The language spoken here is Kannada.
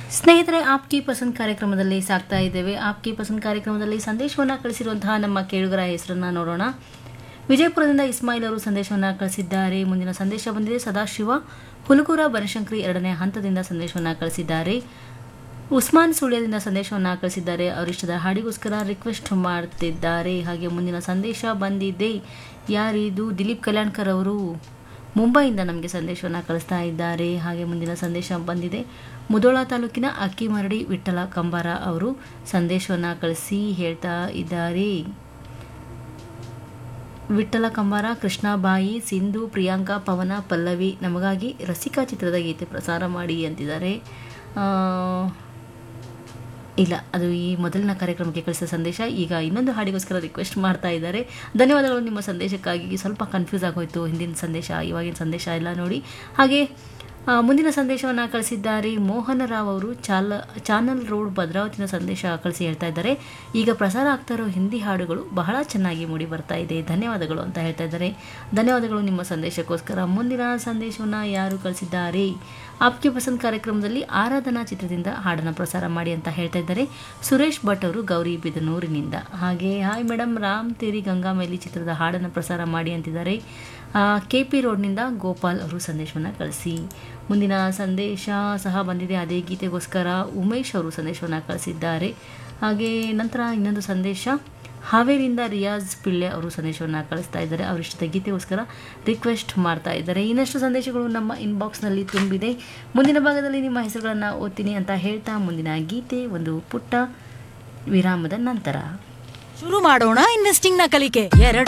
ಸ್ನೇಹಿತರೆ ಆಪ್ಕಿ ಪಸಂದ್ ಕಾರ್ಯಕ್ರಮದಲ್ಲಿ ಸಾಕ್ತಾ ಇದ್ದೇವೆ ಆಪ್ಕಿ ಪಸಂದ್ ಕಾರ್ಯಕ್ರಮದಲ್ಲಿ ಸಂದೇಶವನ್ನು ಕಳಿಸಿರುವಂತಹ ನಮ್ಮ ಕೇಳುಗರ ಹೆಸರನ್ನ ನೋಡೋಣ ವಿಜಯಪುರದಿಂದ ಇಸ್ಮಾಯಿಲ್ ಅವರು ಸಂದೇಶವನ್ನು ಕಳಿಸಿದ್ದಾರೆ ಮುಂದಿನ ಸಂದೇಶ ಬಂದಿದೆ ಸದಾಶಿವ ಹುಲಗೂರ ಬನಶಂಕರಿ ಎರಡನೇ ಹಂತದಿಂದ ಸಂದೇಶವನ್ನು ಕಳಿಸಿದ್ದಾರೆ ಉಸ್ಮಾನ್ ಸುಳ್ಯದಿಂದ ಸಂದೇಶವನ್ನು ಕಳಿಸಿದ್ದಾರೆ ಅವರಿಷ್ಟದ ಹಾಡಿಗೋಸ್ಕರ ರಿಕ್ವೆಸ್ಟ್ ಮಾಡ್ತಿದ್ದಾರೆ ಹಾಗೆ ಮುಂದಿನ ಸಂದೇಶ ಬಂದಿದೆ ಯಾರಿದು ದಿಲೀಪ್ ಕಲ್ಯಾಣ್ಕರ್ ಅವರು ಮುಂಬೈಯಿಂದ ನಮಗೆ ಸಂದೇಶವನ್ನು ಕಳಿಸ್ತಾ ಇದ್ದಾರೆ ಹಾಗೆ ಮುಂದಿನ ಸಂದೇಶ ಬಂದಿದೆ ಮುದೋಳ ತಾಲೂಕಿನ ಅಕ್ಕಿಮರಡಿ ವಿಠಲ ಕಂಬಾರ ಅವರು ಸಂದೇಶವನ್ನು ಕಳಿಸಿ ಹೇಳ್ತಾ ಇದ್ದಾರೆ ವಿಠಲ ಕಂಬಾರ ಕೃಷ್ಣಾಬಾಯಿ ಸಿಂಧು ಪ್ರಿಯಾಂಕಾ ಪವನ ಪಲ್ಲವಿ ನಮಗಾಗಿ ರಸಿಕಾ ಚಿತ್ರದ ಗೀತೆ ಪ್ರಸಾರ ಮಾಡಿ ಅಂತಿದ್ದಾರೆ ಆ, ಇಲ್ಲ ಅದು ಈ ಮೊದಲಿನ ಕಾರ್ಯಕ್ರಮಕ್ಕೆ ಕಳಿಸಿದ ಸಂದೇಶ ಈಗ ಇನ್ನೊಂದು ಹಾಡಿಗೋಸ್ಕರ ರಿಕ್ವೆಸ್ಟ್ ಮಾಡ್ತಾ ಇದ್ದಾರೆ ಧನ್ಯವಾದಗಳು ನಿಮ್ಮ ಸಂದೇಶಕ್ಕಾಗಿ ಸ್ವಲ್ಪ ಕನ್ಫ್ಯೂಸ್ ಆಗೋಯ್ತು ಹಿಂದಿನ ಸಂದೇಶ ಇವಾಗಿನ ಸಂದೇಶ ಎಲ್ಲ ನೋಡಿ ಹಾಗೆ ಆ, ಮುಂದಿನ ಸಂದೇಶವನ್ನು ಕಳಿಸಿದ್ದಾರೆ ಮೋಹನ ರಾವ್ ಅವರು ಚಾಲ ಚಾನಲ್ ರೋಡ್ ಭದ್ರಾವತಿನ ಸಂದೇಶ ಕಳಿಸಿ ಹೇಳ್ತಾ ಇದ್ದಾರೆ ಈಗ ಪ್ರಸಾರ ಆಗ್ತಾ ಇರೋ ಹಿಂದಿ ಹಾಡುಗಳು ಬಹಳ ಚೆನ್ನಾಗಿ ಮೂಡಿ ಬರ್ತಾ ಇದೆ ಧನ್ಯವಾದಗಳು ಅಂತ ಹೇಳ್ತಾ ಇದ್ದಾರೆ ಧನ್ಯವಾದಗಳು ನಿಮ್ಮ ಸಂದೇಶಕ್ಕೋಸ್ಕರ ಮುಂದಿನ ಸಂದೇಶವನ್ನು ಯಾರು ಕಳಿಸಿದ್ದಾರೆ ಆಪ್ಕೆ ಪಸಂದ್ ಕಾರ್ಯಕ್ರಮದಲ್ಲಿ ಆರಾಧನಾ ಚಿತ್ರದಿಂದ ಹಾಡನ್ನು ಪ್ರಸಾರ ಮಾಡಿ ಅಂತ ಹೇಳ್ತಾ ಇದ್ದಾರೆ ಸುರೇಶ್ ಭಟ್ ಅವರು ಗೌರಿ ಬಿದನೂರಿನಿಂದ ಹಾಗೆ ಹಾಯ್ ಮೇಡಮ್ ರಾಮ್ ತೇರಿ ಗಂಗಾ ಮೇಲಿ ಚಿತ್ರದ ಹಾಡನ್ನು ಪ್ರಸಾರ ಮಾಡಿ ಅಂತಿದ್ದಾರೆ ಕೆ ಪಿ ರೋಡ್ನಿಂದ ಗೋಪಾಲ್ ಅವರು ಸಂದೇಶವನ್ನು ಕಳಿಸಿ ಮುಂದಿನ ಸಂದೇಶ ಸಹ ಬಂದಿದೆ ಅದೇ ಗೀತೆಗೋಸ್ಕರ ಉಮೇಶ್ ಅವರು ಸಂದೇಶವನ್ನು ಕಳಿಸಿದ್ದಾರೆ ಹಾಗೆ ನಂತರ ಇನ್ನೊಂದು ಸಂದೇಶ ಹಾವೇರಿಯಿಂದ ರಿಯಾಜ್ ಪಿಳ್ಳೆ ಅವರು ಸಂದೇಶವನ್ನು ಕಳಿಸ್ತಾ ಇದ್ದಾರೆ ಅವರಿಷ್ಟದ ಗೀತೆಗೋಸ್ಕರ ರಿಕ್ವೆಸ್ಟ್ ಮಾಡ್ತಾ ಇದ್ದಾರೆ ಇನ್ನಷ್ಟು ಸಂದೇಶಗಳು ನಮ್ಮ ಇನ್ಬಾಕ್ಸ್ನಲ್ಲಿ ತುಂಬಿದೆ ಮುಂದಿನ ಭಾಗದಲ್ಲಿ ನಿಮ್ಮ ಹೆಸರುಗಳನ್ನು ಓದ್ತೀನಿ ಅಂತ ಹೇಳ್ತಾ ಮುಂದಿನ ಗೀತೆ ಒಂದು ಪುಟ್ಟ ವಿರಾಮದ ನಂತರ ಶುರು ಮಾಡೋಣ ಇನ್ವೆಸ್ಟಿಂಗ್ ನ ಕಲಿಕೆ ಎರಡು